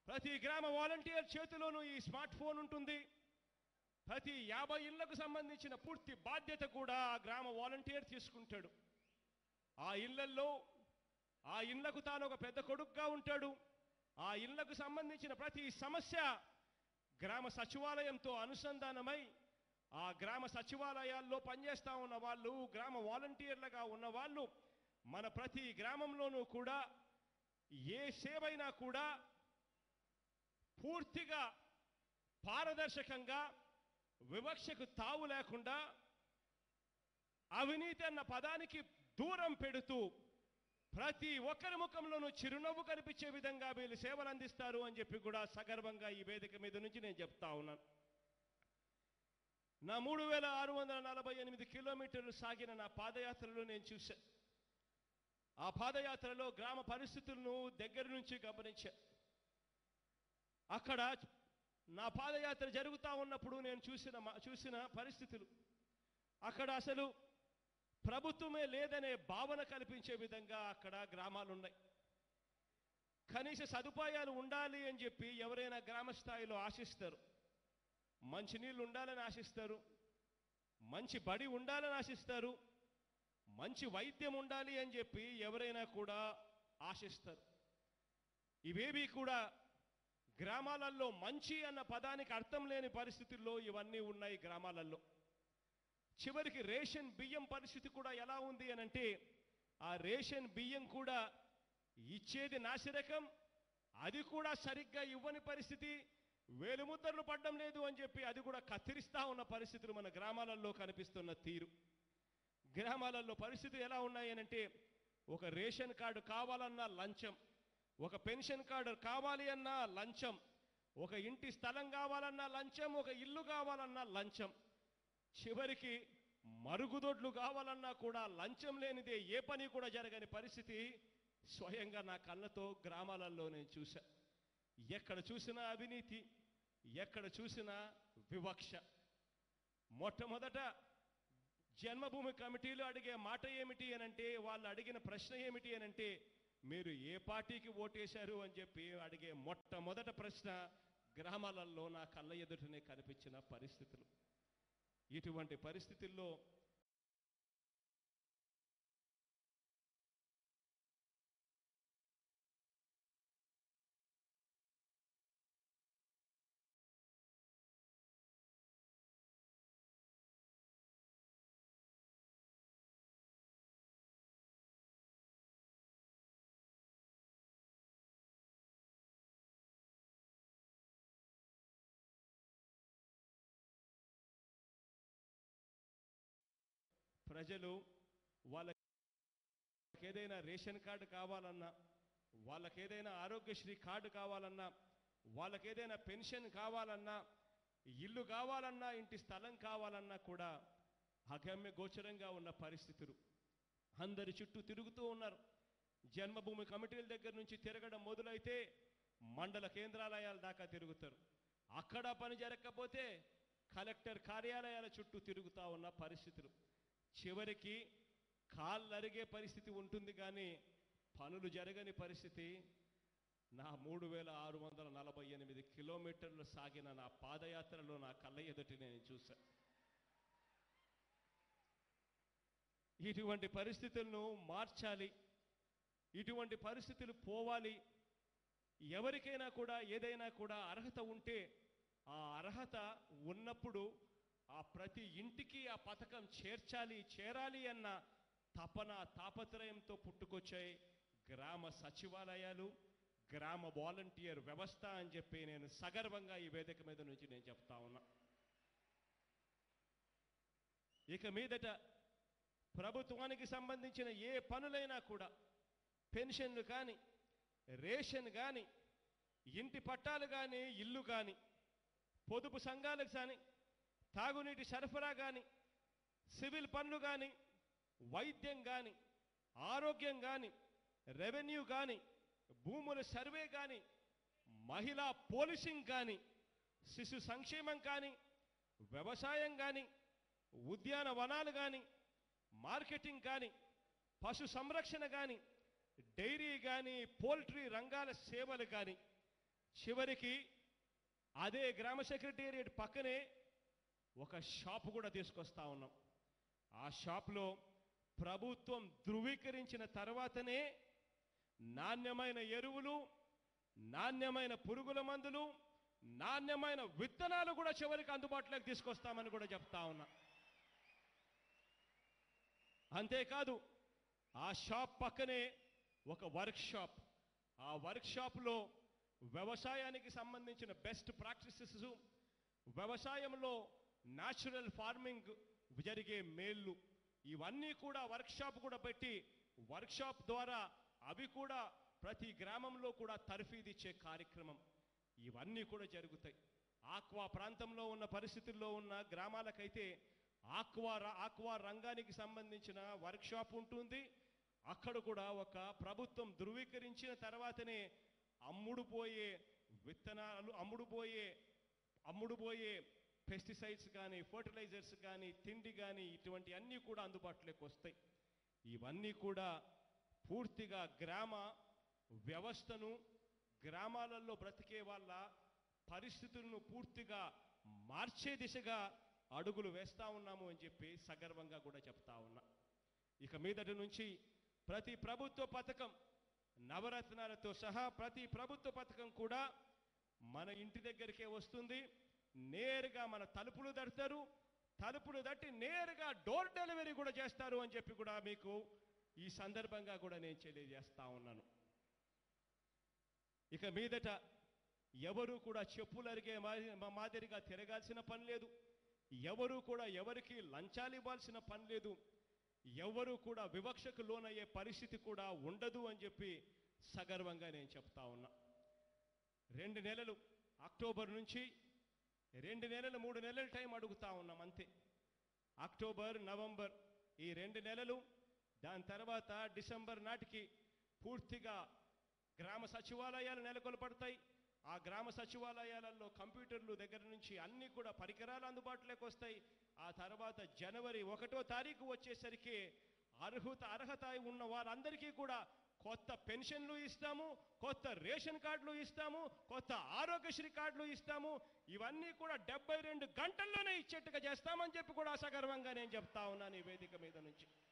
ప్రతి గ్రామ వాలంటీర్ చేతిలోనూ ఈ స్మార్ట్ ఫోన్ ఉంటుంది ప్రతి యాభై ఇళ్లకు సంబంధించిన పూర్తి బాధ్యత కూడా ఆ గ్రామ వాలంటీర్ తీసుకుంటాడు ఆ ఇళ్లల్లో ఆ ఇళ్లకు తాను ఒక పెద్ద కొడుకుగా ఉంటాడు ఆ ఇళ్లకు సంబంధించిన ప్రతి సమస్య గ్రామ సచివాలయంతో అనుసంధానమై ఆ గ్రామ సచివాలయాల్లో పనిచేస్తా ఉన్న వాళ్ళు గ్రామ వాలంటీర్లుగా ఉన్న వాళ్ళు మన ప్రతి గ్రామంలోనూ కూడా ఏ సేవైనా కూడా పూర్తిగా పారదర్శకంగా వివక్షకు తావు లేకుండా అవినీతి అన్న పదానికి దూరం పెడుతూ ప్రతి ఒక్కరి ముఖంలోనూ చిరునవ్వు కనిపించే విధంగా వీళ్ళు సేవలు అందిస్తారు అని చెప్పి కూడా సగర్వంగా ఈ వేదిక మీద నుంచి నేను చెప్తా ఉన్నాను నా మూడు వేల ఆరు వందల నలభై ఎనిమిది కిలోమీటర్లు సాగిన నా పాదయాత్రలో నేను చూశా ఆ పాదయాత్రలో గ్రామ పరిస్థితులను దగ్గర నుంచి గమనించా అక్కడ నా పాదయాత్ర జరుగుతూ ఉన్నప్పుడు నేను చూసిన మా- చూసిన పరిస్థితులు అక్కడ అసలు ప్రభుత్వమే లేదనే భావన కల్పించే విధంగా అక్కడ గ్రామాలు ఉన్నాయి కనీస సదుపాయాలు ఉండాలి అని చెప్పి ఎవరైనా గ్రామ స్థాయిలో ఆశిస్తారు మంచినీళ్ళు ఉండాలని ఆశిస్తారు మంచి బడి ఉండాలని ఆశిస్తారు మంచి వైద్యం ఉండాలి అని చెప్పి ఎవరైనా కూడా ఆశిస్తారు ఇవేవి కూడా గ్రామాలలో మంచి అన్న పదానికి అర్థం లేని పరిస్థితుల్లో ఇవన్నీ ఉన్నాయి గ్రామాలలో చివరికి రేషన్ బియ్యం పరిస్థితి కూడా ఎలా ఉంది అని అంటే ఆ రేషన్ బియ్యం కూడా ఇచ్చేది నాసిరకం అది కూడా సరిగ్గా ఇవ్వని పరిస్థితి వేలుముద్రలు పడడం లేదు అని చెప్పి అది కూడా కత్తిరిస్తా ఉన్న పరిస్థితులు మన గ్రామాలలో కనిపిస్తున్న తీరు గ్రామాలలో పరిస్థితులు ఎలా ఉన్నాయి అని అంటే ఒక రేషన్ కార్డు కావాలన్నా లంచం ఒక పెన్షన్ కార్డు కావాలి అన్నా లంచం ఒక ఇంటి స్థలం కావాలన్నా లంచం ఒక ఇల్లు కావాలన్నా లంచం చివరికి మరుగుదొడ్లు కావాలన్నా కూడా లంచం లేనిదే ఏ పని కూడా జరగని పరిస్థితి స్వయంగా నా కళ్ళతో గ్రామాలలో నేను చూశా ఎక్కడ చూసినా అవినీతి ఎక్కడ చూసినా వివక్ష మొట్టమొదట జన్మభూమి కమిటీలు అడిగే మాట ఏమిటి అని అంటే వాళ్ళు అడిగిన ప్రశ్న ఏమిటి అని అంటే మీరు ఏ పార్టీకి ఓటేశారు అని చెప్పి అడిగే మొట్టమొదట ప్రశ్న గ్రామాలలో నా కళ్ళ ఎదుటనే కనిపించిన పరిస్థితులు ఇటువంటి పరిస్థితుల్లో ప్రజలు వాళ్ళకి ఏదైనా రేషన్ కార్డు కావాలన్నా వాళ్ళకి ఏదైనా ఆరోగ్యశ్రీ కార్డు కావాలన్నా వాళ్ళకి ఏదైనా పెన్షన్ కావాలన్నా ఇల్లు కావాలన్నా ఇంటి స్థలం కావాలన్నా కూడా అగమ్య గోచరంగా ఉన్న పరిస్థితులు అందరి చుట్టూ తిరుగుతూ ఉన్నారు జన్మభూమి కమిటీల దగ్గర నుంచి తిరగడం మొదలైతే మండల కేంద్రాలయాల దాకా తిరుగుతారు అక్కడ పని జరగకపోతే కలెక్టర్ కార్యాలయాల చుట్టూ తిరుగుతూ ఉన్న పరిస్థితులు చివరికి కాళ్ళు అరిగే పరిస్థితి ఉంటుంది కానీ పనులు జరగని పరిస్థితి నా మూడు వేల ఆరు వందల నలభై ఎనిమిది కిలోమీటర్లు సాగిన నా పాదయాత్రలో నా కళ్ళ ఎదుటి నేను చూశా ఇటువంటి పరిస్థితులను మార్చాలి ఇటువంటి పరిస్థితులు పోవాలి ఎవరికైనా కూడా ఏదైనా కూడా అర్హత ఉంటే ఆ అర్హత ఉన్నప్పుడు ఆ ప్రతి ఇంటికి ఆ పథకం చేర్చాలి చేరాలి అన్న తపన తాపత్రయంతో పుట్టుకొచ్చాయి గ్రామ సచివాలయాలు గ్రామ వాలంటీర్ వ్యవస్థ అని చెప్పి నేను సగర్వంగా ఈ వేదిక మీద నుంచి నేను చెప్తా ఉన్నా ఇక మీదట ప్రభుత్వానికి సంబంధించిన ఏ పనులైనా కూడా పెన్షన్లు కానీ రేషన్ కానీ ఇంటి పట్టాలు కానీ ఇల్లు కానీ పొదుపు సంఘాలకు కానీ తాగునీటి సరఫరా కానీ సివిల్ పనులు కానీ వైద్యం కానీ ఆరోగ్యం కానీ రెవెన్యూ కానీ భూముల సర్వే కానీ మహిళా పోలీసింగ్ కానీ శిశు సంక్షేమం కానీ వ్యవసాయం కానీ ఉద్యానవనాలు కానీ మార్కెటింగ్ కానీ పశు సంరక్షణ కానీ డైరీ కానీ పోల్ట్రీ రంగాల సేవలు కానీ చివరికి అదే గ్రామ సెక్రటేరియట్ పక్కనే ఒక షాప్ కూడా తీసుకొస్తా ఉన్నాం ఆ షాప్లో ప్రభుత్వం ధృవీకరించిన తర్వాతనే నాణ్యమైన ఎరువులు నాణ్యమైన పురుగుల మందులు నాణ్యమైన విత్తనాలు కూడా చివరికి అందుబాటులోకి తీసుకొస్తామని కూడా చెప్తా ఉన్నా అంతేకాదు ఆ షాప్ పక్కనే ఒక వర్క్ షాప్ ఆ వర్క్ షాప్లో వ్యవసాయానికి సంబంధించిన బెస్ట్ ప్రాక్టీసెస్ వ్యవసాయంలో న్యాచురల్ ఫార్మింగ్ జరిగే మేళ్ళు ఇవన్నీ కూడా వర్క్ షాప్ కూడా పెట్టి వర్క్ షాప్ ద్వారా అవి కూడా ప్రతి గ్రామంలో కూడా తర్ఫీదు ఇచ్చే కార్యక్రమం ఇవన్నీ కూడా జరుగుతాయి ఆక్వా ప్రాంతంలో ఉన్న పరిస్థితుల్లో ఉన్న గ్రామాలకైతే ఆక్వా ర- ఆక్వా రంగానికి సంబంధించిన వర్క్ షాప్ ఉంటుంది అక్కడ కూడా ఒక ప్రభుత్వం ధృవీకరించిన తర్వాతనే అమ్ముడుపోయే విత్తనాలు అమ్ముడుపోయే అమ్ముడుపోయే పెస్టిసైడ్స్ కానీ ఫర్టిలైజర్స్ కానీ తిండి కానీ ఇటువంటి అన్నీ కూడా అందుబాటులోకి వస్తాయి ఇవన్నీ కూడా పూర్తిగా గ్రామ వ్యవస్థను గ్రామాలలో బ్రతికే వాళ్ళ పరిస్థితులను పూర్తిగా మార్చే దిశగా అడుగులు వేస్తా ఉన్నాము అని చెప్పి సగర్వంగా కూడా చెప్తా ఉన్నా ఇక మీదటి నుంచి ప్రతి ప్రభుత్వ పథకం నవరత్నాలతో సహా ప్రతి ప్రభుత్వ పథకం కూడా మన ఇంటి దగ్గరికే వస్తుంది నేరుగా మన తలుపులు తడతారు తలుపులు తట్టి నేరుగా డోర్ డెలివరీ కూడా చేస్తారు అని చెప్పి కూడా మీకు ఈ సందర్భంగా కూడా నేను తెలియజేస్తా ఉన్నాను ఇక మీదట ఎవరు కూడా చెప్పులు అరిగే మా- మా- మాదిరిగా తిరగాల్సిన పని లేదు ఎవరు కూడా ఎవరికి లంచాలు ఇవ్వాల్సిన పని లేదు ఎవరు కూడా వివక్షకు లోనయ్యే పరిస్థితి కూడా ఉండదు అని చెప్పి సగర్వంగా నేను చెప్తా ఉన్నా రెండు నెలలు అక్టోబర్ నుంచి రెండు నెలలు మూడు నెలల టైం అడుగుతా ఉన్నాం అంతే అక్టోబర్ నవంబర్ ఈ రెండు నెలలు దాని తర్వాత డిసెంబర్ నాటికి పూర్తిగా గ్రామ సచివాలయాలు నెలకొల్పడతాయి ఆ గ్రామ సచివాలయాలలో కంప్యూటర్లు దగ్గర నుంచి అన్ని కూడా పరికరాలు అందుబాటులోకి వస్తాయి ఆ తర్వాత జనవరి ఒకటో తారీఖు వచ్చేసరికి అర్హత అర్హత ఉన్న వారందరికీ కూడా కొత్త పెన్షన్లు ఇస్తాము కొత్త రేషన్ కార్డులు ఇస్తాము కొత్త ఆరోగ్యశ్రీ కార్డులు ఇస్తాము ఇవన్నీ కూడా డెబ్బై రెండు గంటల్లోనే ఇచ్చేట్టుగా చేస్తామని చెప్పి కూడా సగర్వంగా నేను చెప్తా ఉన్నాను ఈ వేదిక మీద నుంచి